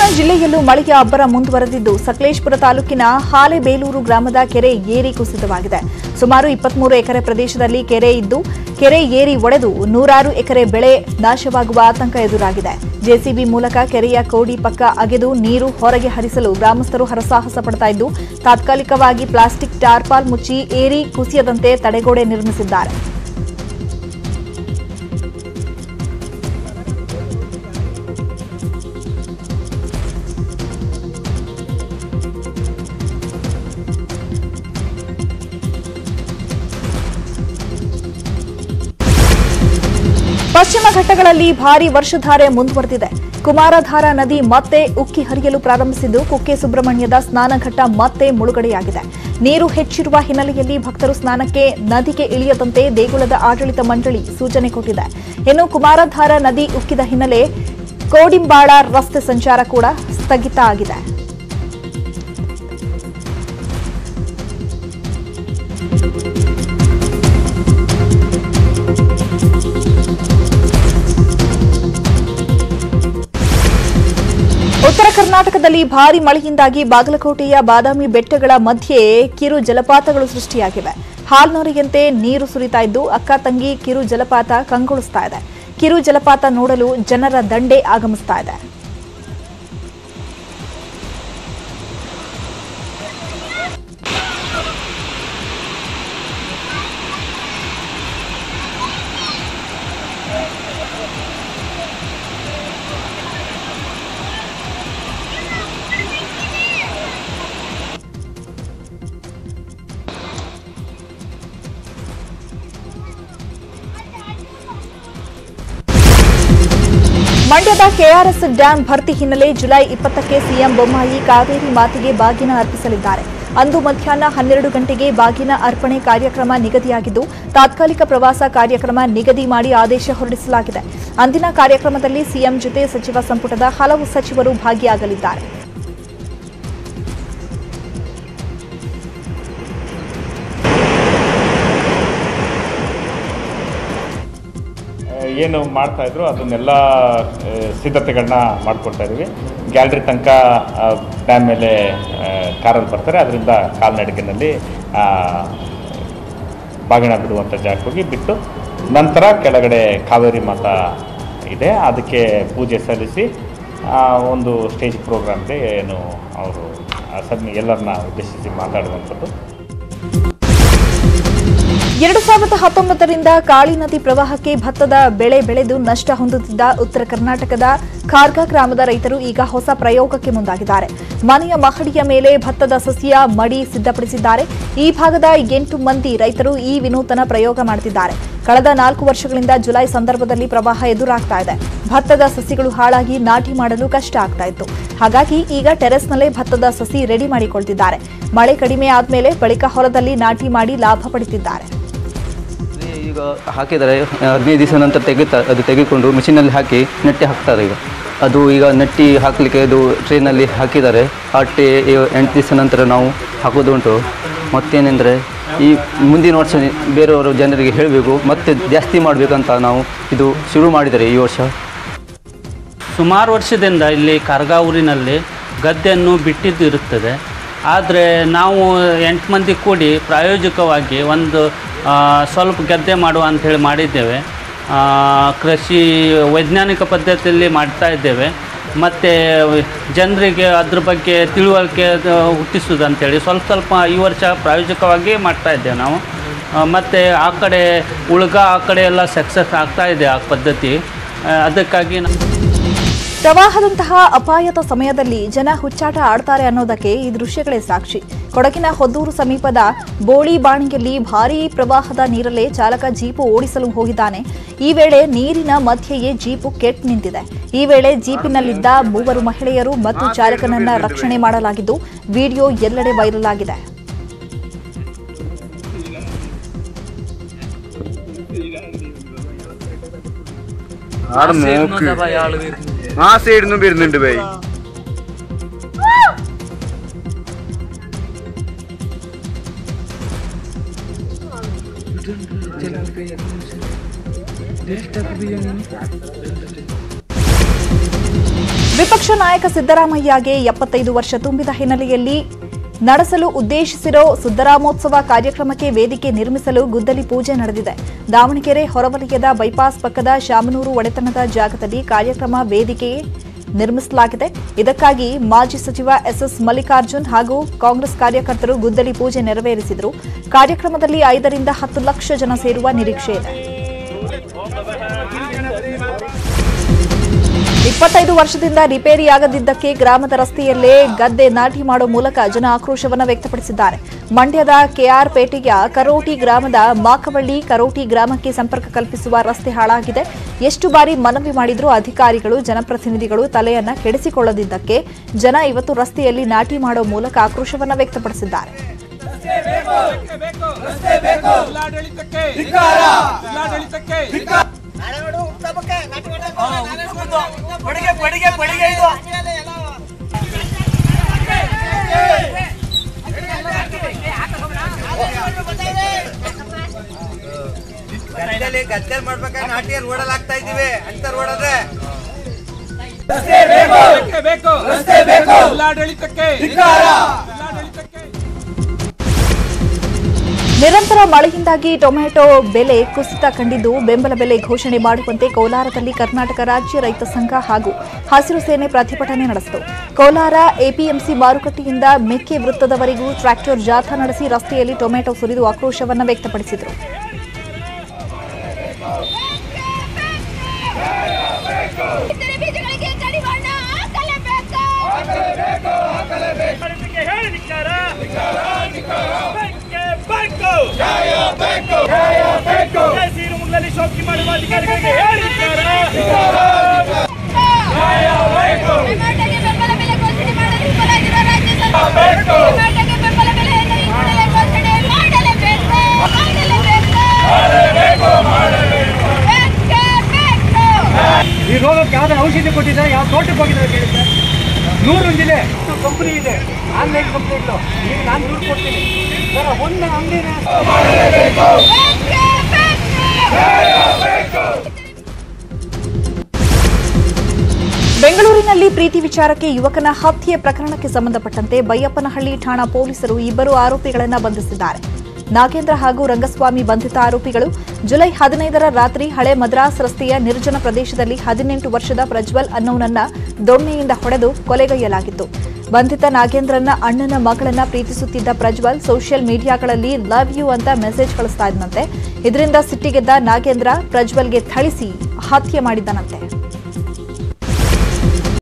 ಜಿಲ್ಲೆಯಲ್ಲೂ ಮಳೆಯ ಅಬ್ಬರ ಮುಂದುವರೆದಿದ್ದು ಸಕಲೇಶಪುರ ತಾಲೂಕಿನ ಹಾಲೆಬೇಲೂರು ಗ್ರಾಮದ ಕೆರೆ ಏರಿ ಕುಸಿತವಾಗಿದೆ ಸುಮಾರು ಇಪ್ಪತ್ಮೂರು ಎಕರೆ ಪ್ರದೇಶದಲ್ಲಿ ಕೆರೆ ಇದ್ದು ಕೆರೆ ಏರಿ ಒಡೆದು ನೂರಾರು ಎಕರೆ ಬೆಳೆ ನಾಶವಾಗುವ ಆತಂಕ ಎದುರಾಗಿದೆ ಜೆಸಿಬಿ ಮೂಲಕ ಕೆರೆಯ ಕೋಡಿ ಪಕ್ಕ ಅಗೆದು ನೀರು ಹೊರಗೆ ಹರಿಸಲು ಗ್ರಾಮಸ್ಥರು ಹರಸಾಹಸ ಪಡ್ತಾ ಇದ್ದು ತಾತ್ಕಾಲಿಕವಾಗಿ ಪ್ಲಾಸ್ಟಿಕ್ ಟಾರ್ಪಾಲ್ ಮುಚ್ಚಿ ಏರಿ ಕುಸಿಯದಂತೆ ತಡೆಗೋಡೆ ನಿರ್ಮಿಸಿದ್ದಾರೆ ಪಶ್ಚಿಮ ಘಟ್ಟಗಳಲ್ಲಿ ಭಾರೀ ವರ್ಷಧಾರೆ ಮುಂದುವರೆದಿದೆ ಕುಮಾರಧಾರ ನದಿ ಮತ್ತೆ ಉಕ್ಕಿ ಹರಿಯಲು ಪ್ರಾರಂಭಿಸಿದ್ದು ಕುಕ್ಕೆ ಸುಬ್ರಹ್ಮಣ್ಯದ ಸ್ನಾನಘಟ್ಟ ಮತ್ತೆ ಮುಳುಗಡೆಯಾಗಿದೆ ನೀರು ಹೆಚ್ಚಿರುವ ಹಿನ್ನೆಲೆಯಲ್ಲಿ ಭಕ್ತರು ಸ್ನಾನಕ್ಕೆ ನದಿಗೆ ಇಳಿಯದಂತೆ ದೇಗುಲದ ಆಡಳಿತ ಮಂಡಳಿ ಸೂಚನೆ ಕೊಟ್ಟಿದೆ ಇನ್ನು ಕುಮಾರಧಾರ ನದಿ ಉಕ್ಕಿದ ಹಿನ್ನೆಲೆ ಕೋಡಿಂಬಾಳ ರಸ್ತೆ ಸಂಚಾರ ಕೂಡ ಸ್ಥಗಿತ ಆಗಿದೆ ಉತ್ತರ ಕರ್ನಾಟಕದಲ್ಲಿ ಭಾರಿ ಮಳೆಯಿಂದಾಗಿ ಬಾಗಲಕೋಟೆಯ ಬಾದಾಮಿ ಬೆಟ್ಟಗಳ ಮಧ್ಯೆ ಕಿರು ಜಲಪಾತಗಳು ಸೃಷ್ಟಿಯಾಗಿವೆ ಹಾಲ್ನೊರೆಯಂತೆ ನೀರು ಸುರಿತಾ ಇದ್ದು ಅಕ್ಕ ತಂಗಿ ಕಿರು ಜಲಪಾತ ಕಂಗೊಳಿಸ್ತಾ ಇದೆ ಕಿರು ಜಲಪಾತ ನೋಡಲು ಜನರ ದಂಡೆ ಆಗಮಿಸ್ತಾ ಇದೆ ಮಂಡ್ಯದ ಕೆಆರ್ಎಸ್ ಡ್ಯಾಂ ಭರ್ತಿ ಹಿನ್ನೆಲೆ ಜುಲೈ ಇಪ್ಪತ್ತಕ್ಕೆ ಸಿಎಂ ಬೊಮ್ಮಾಯಿ ಕಾವೇರಿ ಮಾತೆಗೆ ಬಾಗಿನ ಅರ್ಪಿಸಲಿದ್ದಾರೆ ಅಂದು ಮಧ್ಯಾಹ್ನ ಹನ್ನೆರಡು ಗಂಟೆಗೆ ಬಾಗಿನ ಅರ್ಪಣೆ ಕಾರ್ಯಕ್ರಮ ನಿಗದಿಯಾಗಿದ್ದು ತಾತ್ಕಾಲಿಕ ಪ್ರವಾಸ ಕಾರ್ಯಕ್ರಮ ನಿಗದಿ ಮಾಡಿ ಆದೇಶ ಹೊರಡಿಸಲಾಗಿದೆ ಅಂದಿನ ಕಾರ್ಯಕ್ರಮದಲ್ಲಿ ಸಿಎಂ ಜೊತೆ ಸಚಿವ ಸಂಪುಟದ ಹಲವು ಸಚಿವರು ಭಾಗಿಯಾಗಲಿದ್ದಾರೆ ಏನು ಮಾಡ್ತಾ ಇದ್ರು ಅದನ್ನೆಲ್ಲ ಆ, ಸಿದ್ಧತೆಗಳನ್ನ ಮಾಡ್ಕೊಳ್ತಾ ಇದೀವಿ ಗ್ಯಾಲರಿ ತನಕ ಡ್ಯಾಮ್ ಮೇಲೆ ಆ, ಕಾರಲ್ಲಿ ಬರ್ತಾರೆ ಅದರಿಂದ ಕಾಲ್ನಡಿಗೆನಲ್ಲಿ ಆ, ಬಾಗಿಣ ಬಿಡುವಂಥ ಜಾಗಕ್ಕೆ ಹೋಗಿ ಬಿಟ್ಟು ನಂತರ ಕೆಳಗಡೆ ಕಾವೇರಿ ಮಾತಾ ಇದೆ ಅದಕ್ಕೆ ಪೂಜೆ ಸಲ್ಲಿಸಿ ಆ, ಒಂದು ಸ್ಟೇಜ್ ಪ್ರೋಗ್ರಾಮ್ಗೆ ಏನು ಅವರು ಸನ್ನಿ ಎಲ್ಲರನ್ನ ಉದ್ದೇಶಿಸಿ ಮಾತಾಡುವಂಥದ್ದು ಎರಡು ಸಾವಿರದ ಹತ್ತೊಂಬತ್ತರಿಂದ ಕಾಳಿ ನದಿ ಪ್ರವಾಹಕ್ಕೆ ಭತ್ತದ ಬೆಳೆ ಬೆಳೆದು ನಷ್ಟ ಹೊಂದುತ್ತಿದ್ದ ಉತ್ತರ ಕರ್ನಾಟಕದ ಖಾರ್ಗ ಗ್ರಾಮದ ರೈತರು ಈಗ ಹೊಸ ಪ್ರಯೋಗಕ್ಕೆ ಮುಂದಾಗಿದ್ದಾರೆ ಮನೆಯ ಮಹಡಿಯ ಮೇಲೆ ಭತ್ತದ ಸಸಿಯ ಮಡಿ ಸಿದ್ಧಪಡಿಸಿದ್ದಾರೆ ಈ ಭಾಗದ ಎಂಟು ಮಂದಿ ರೈತರು ಈ ವಿನೂತನ ಪ್ರಯೋಗ ಮಾಡುತ್ತಿದ್ದಾರೆ ಕಳೆದ ನಾಲ್ಕು ವರ್ಷಗಳಿಂದ ಜುಲೈ ಸಂದರ್ಭದಲ್ಲಿ ಪ್ರವಾಹ ಎದುರಾಗ್ತಾ ಇದೆ ಭತ್ತದ ಸಸಿಗಳು ಹಾಳಾಗಿ ನಾಟಿ ಮಾಡಲು ಕಷ್ಟ ಆಗ್ತಾ ಇತ್ತು ಹಾಗಾಗಿ ಈಗ ಟೆರೆಸ್ನಲ್ಲೇ ಭತ್ತದ ಸಸಿ ರೆಡಿ ಮಾಡಿಕೊಳ್ತಿದ್ದಾರೆ ಮಳೆ ಕಡಿಮೆ ಆದ್ಮೇಲೆ ಬಳಿಕ ಹೊಲದಲ್ಲಿ ನಾಟಿ ಮಾಡಿ ಲಾಭ ಪಡಿತಿದ್ದಾರೆ ಈಗ ಹಾಕಿದರೆ ಹದಿನೈದು ದಿವಸ ನಂತರ ತೆಗಿತಾ ಅದು ತೆಗೆದುಕೊಂಡು ಮಿಷಿನಲ್ಲಿ ಹಾಕಿ ನೆಟ್ಟಿ ಹಾಕ್ತಾರೆ ಈಗ ಅದು ಈಗ ನೆಟ್ಟಿ ಹಾಕಲಿಕ್ಕೆ ಅದು ಟ್ರೈನಲ್ಲಿ ಹಾಕಿದ್ದಾರೆ ಆ ಟ್ರೇ ಎಂಟು ದಿವಸ ನಂತರ ನಾವು ಹಾಕೋದು ಉಂಟು ಮತ್ತೇನೆಂದರೆ ಈ ಮುಂದಿನ ವರ್ಷ ಬೇರೆಯವರು ಜನರಿಗೆ ಹೇಳಬೇಕು ಮತ್ತೆ ಜಾಸ್ತಿ ಮಾಡಬೇಕಂತ ನಾವು ಇದು ಶುರು ಮಾಡಿದ್ದಾರೆ ಈ ವರ್ಷ ಸುಮಾರು ವರ್ಷದಿಂದ ಇಲ್ಲಿ ಕಾರ್ಗಾ ಊರಿನಲ್ಲಿ ಗದ್ದೆಯನ್ನು ಬಿಟ್ಟಿದ್ದು ಇರುತ್ತದೆ ಆದರೆ ನಾವು ಎಂಟು ಮಂದಿ ಕೂಡಿ ಪ್ರಾಯೋಗಿಕವಾಗಿ ಒಂದು ಆ, ಸ್ವಲ್ಪ ಗದ್ದೆ ಮಾಡುವ ಅಂಥೇಳಿ ಮಾಡಿದ್ದೇವೆ ಆ, ಕೃಷಿ ವೈಜ್ಞಾನಿಕ ಪದ್ಧತಿಯಲ್ಲಿ ಮಾಡ್ತಾ ಇದ್ದೇವೆ ಮತ್ತು ಜನರಿಗೆ ಅದ್ರ ಬಗ್ಗೆ ತಿಳುವಳಿಕೆ ಅದು ಹುಟ್ಟಿಸೋದು ಅಂಥೇಳಿ ಸ್ವಲ್ಪ ಸ್ವಲ್ಪ ಈ ವರ್ಷ ಪ್ರಾಯೋಗಿಕವಾಗಿ ಮಾಡ್ತಾ ಇದ್ದೇವೆ ನಾವು ಮತ್ತು ಆ ಕಡೆ ಉಳ್ಗ ಆ ಕಡೆ ಎಲ್ಲ ಸಕ್ಸಸ್ ಆಗ್ತಾ ಇದೆ ಆ ಪದ್ಧತಿ ಆ, ಅದಕ್ಕಾಗಿ ನಾವು ಪ್ರವಾಹದಂತಹ ಅಪಾಯದ ಸಮಯದಲ್ಲಿ ಜನ ಹುಚ್ಚಾಟ ಆಡ್ತಾರೆ ಅನ್ನೋದಕ್ಕೆ ಈ ದೃಶ್ಯಗಳೇ ಸಾಕ್ಷಿ ಕೊಡಗಿನ ಹೊದ್ದೂರು ಸಮೀಪದ ಬೋಳಿಬಾಣಿಯಲ್ಲಿ ಭಾರೀ ಪ್ರವಾಹದ ನೀರಲ್ಲೇ ಚಾಲಕ ಜೀಪು ಓಡಿಸಲು ಹೋಗಿದ್ದಾನೆ ಈ ವೇಳೆ ನೀರಿನ ಮಧ್ಯೆಯೇ ಜೀಪು ಕೆಟ್ ನಿಂತಿದೆ ಈ ವೇಳೆ ಜೀಪಿನಲ್ಲಿದ್ದ ಮೂವರು ಮಹಿಳೆಯರು ಮತ್ತು ಚಾಲಕನನ್ನ ರಕ್ಷಣೆ ಮಾಡಲಾಗಿದ್ದು ವಿಡಿಯೋ ಎಲ್ಲೆಡೆ ವೈರಲ್ ಆಗಿದೆ ആടെ നോക്ക് ആ സൈഡിൽ നിന്നും വരുന്നുണ്ട് ബൈ ವಿಪಕ್ಷ ನಾಯಕ ಸಿದ್ದರಾಮಯ್ಯಗೆ ಎಪ್ಪತ್ತೈದು ವರ್ಷ ತುಂಬಿದ ಹಿನ್ನೆಲೆಯಲ್ಲಿ ನಡೆಸಲು ಉದ್ದೇಶಿಸಿರೋ ಸಿದ್ದರಾಮೋತ್ಸವ ಕಾರ್ಯಕ್ರಮಕ್ಕೆ ವೇದಿಕೆ ನಿರ್ಮಿಸಲು ಗುದ್ದಲಿ ಪೂಜೆ ನಡೆದಿದೆ ದಾವಣಗೆರೆ ಹೊರವಲಯದ ಬೈಪಾಸ್ ಪಕ್ಕದ ಶಾಮನೂರು ಒಡೆತನದ ಜಾಗದಲ್ಲಿ ಕಾರ್ಯಕ್ರಮ ವೇದಿಕೆ ನಿರ್ಮಿಸಲಾಗಿದೆ ಇದಕ್ಕಾಗಿ ಮಾಜಿ ಸಚಿವ ಎಸ್ಎಸ್ ಮಲ್ಲಿಕಾರ್ಜುನ್ ಹಾಗೂ ಕಾಂಗ್ರೆಸ್ ಕಾರ್ಯಕರ್ತರು ಗುದ್ದಲಿ ಪೂಜೆ ನೆರವೇರಿಸಿದರು ಕಾರ್ಯಕ್ರಮದಲ್ಲಿ ಐದರಿಂದ ಹತ್ತು ಲಕ್ಷ ಜನ ಸೇರುವ ನಿರೀಕ್ಷೆ ಇದೆ ಇಪ್ಪತ್ತೈದು ವರ್ಷದಿಂದ ರಿಪೇರಿಯಾಗದಿದ್ದಕ್ಕೆ ಗ್ರಾಮದ ರಸ್ತೆಯಲ್ಲೇ ಗದ್ದೆ ನಾಟಿ ಮಾಡೋ ಮೂಲಕ ಜನ ಆಕ್ರೋಶವನ್ನು ವ್ಯಕ್ತಪಡಿಸಿದ್ದಾರೆ ಮಂಡ್ಯದ ಕೆಆರ್ ಪೇಟೆಯ ಕರೋಟಿ ಗ್ರಾಮದ ಮಾಕವಳ್ಳಿ ಕರೋಟಿ ಗ್ರಾಮಕ್ಕೆ ಸಂಪರ್ಕ ಕಲ್ಪಿಸುವ ರಸ್ತೆ ಹಾಳಾಗಿದೆ ಎಷ್ಟು ಬಾರಿ ಮನವಿ ಮಾಡಿದ್ರೂ ಅಧಿಕಾರಿಗಳು ಜನಪ್ರತಿನಿಧಿಗಳು ತಲೆಯನ್ನ ಕೆಡಿಸಿಕೊಳ್ಳದಿದ್ದಕ್ಕೆ ಜನ ಇವತ್ತು ರಸ್ತೆಯಲ್ಲಿ ನಾಟಿ ಮಾಡೋ ಮೂಲಕ ಆಕ್ರೋಶವನ್ನು ವ್ಯಕ್ತಪಡಿಸಿದ್ದಾರೆ ಜಿಲ್ಲಾಡಳಿತಕ್ಕೆ ಜಿಲ್ಲಾಡಳಿತಕ್ಕೆ ಗದ್ದೆಲಿ ಗದ್ದೆಲ್ ಮಾಡ್ಬೇಕಾದ್ರೆ ನಾಟಿ ರೋಡಲ್ಲಿ ಆಗ್ತಾ ಇದೀವಿ ಅಂತ ರೋಡದ್ರೆ ಬೇಕೇ ಬೇಕು ಜಿಲ್ಲಾಡಳಿತಕ್ಕೆ ಜಿಲ್ಲಾಡಳಿತಕ್ಕೆ ನಿರಂತರ ಮಳೆಯಿಂದಾಗಿ ಟೊಮೆಟೊ ಬೆಲೆ ಕುಸಿತ ಕಂಡಿದ್ದು ಬೆಂಬಲ ಬೆಲೆ ಘೋಷಣೆ ಮಾಡುವಂತೆ ಕೋಲಾರದಲ್ಲಿ ಕರ್ನಾಟಕ ರಾಜ್ಯ ರೈತ ಸಂಘ ಹಾಗೂ ಹಸಿರು ಸೇನೆ ಪ್ರತಿಭಟನೆ ನಡೆಸಿತು ಕೋಲಾರ ಎಪಿಎಂಸಿ ಮಾರುಕಟ್ಟೆಯಿಂದ ಮೆಕ್ಕೆ ವೃತ್ತದವರೆಗೂ ಟ್ರ್ಯಾಕ್ಟರ್ ಜಾಥಾ ನಡೆಸಿ ರಸ್ತೆಯಲ್ಲಿ ಟೊಮೆಟೊ ಸುರಿದು ಆಕ್ರೋಶವನ್ನು ವ್ಯಕ್ತಪಡಿಸಿದರು ಇತರೆ ಬೀಜಗಳಿಗೆ ಕಡಿವಾಣ ಹಾಕಲೇಬೇಕು ಟೊಮೆಟೊಗೆ ಬೆಂಬಲ ಬೆಲೆ ಘೋಷಣೆ ಮಾಡಲು ವಿಫಲರಾಗಿರುವ ರಾಜ್ಯ ಸರ್ಕಾರ ಟೊಮೆಟೊಗೆ ಬೆಂಬಲ ಬೆಲೆಯನ್ನು ಈ ಕೂಡಲೇ ಘೋಷಣೆ ಮಾಡಲೇಬೇಕು ಮಾಡಲೇಬೇಕು ಬೇಕೇ ಬೇಕು ಈ ರೋಗಕ್ಕೆ ಯಾವ್ದಾರು ಔಷಧಿ ಕೊಟ್ಟಿದ್ದಾರೆ ಯಾವ ತೋಟಕ್ಕೆ ಹೋಗಿದ್ದಾರೆ ಕೇಳಿದ್ರೆ ನೂರು ಇದೆ ಕಂಪನಿ ಇದೆ ಆನ್ಲೈನ್ ಕಂಪ್ನಿಗಳು ಈಗ ನಾನು ದುಡ್ಡು ಕೊಡ್ತೀನಿ ಸರ್ ಒಂದು ಅಂಗಡಿನ ಬೇಕೇ ಬೇಕು ಬೆಂಗಳೂರಿನಲ್ಲಿ ಪ್ರೀತಿ ವಿಚಾರಕ್ಕೆ ಯುವಕನ ಹತ್ಯೆ ಪ್ರಕರಣಕ್ಕೆ ಸಂಬಂಧಪಟ್ಟಂತೆ ಬೈಯಪ್ಪನಹಳ್ಳಿ ಠಾಣಾ ಪೊಲೀಸರು ಇಬ್ಬರು ಆರೋಪಿಗಳನ್ನು ಬಂಧಿಸಿದ್ದಾರೆ ನಾಗೇಂದ್ರ ಹಾಗೂ ರಂಗಸ್ವಾಮಿ ಬಂಧಿತ ಆರೋಪಿಗಳು ಜುಲೈ ಹದಿನೈದರ ರಾತ್ರಿ ಹಳೆ ಮದ್ರಾಸ್ ರಸ್ತೆಯ ನಿರ್ಜನ ಪ್ರದೇಶದಲ್ಲಿ ಹದಿನೆಂಟು ವರ್ಷದ ಪ್ರಜ್ವಲ್ ಅನ್ನೋನನ್ನ ದೊಣ್ಣೆಯಿಂದ ಹೊಡೆದು ಕೊಲೆಗೈಯಲಾಗಿತ್ತು ಬಂಧಿತ ನಾಗೇಂದ್ರನ ಅಣ್ಣನ ಮಗಳನ್ನ ಪ್ರೀತಿಸುತ್ತಿದ್ದ ಪ್ರಜ್ವಲ್ ಸೋಷಿಯಲ್ ಮೀಡಿಯಾಗಳಲ್ಲಿ ಲವ್ ಯು ಅಂತ ಮೆಸೇಜ್ ಕಳಿಸ್ತಾ ಇದ್ದಂತೆ ಇದರಿಂದ ಸಿಟ್ಟಿಗೆದ್ದ ನಾಗೇಂದ್ರ ಪ್ರಜ್ವಲ್ಗೆ ಥಳಿಸಿ ಹತ್ಯೆ ಮಾಡಿದ್ದನಂತೆ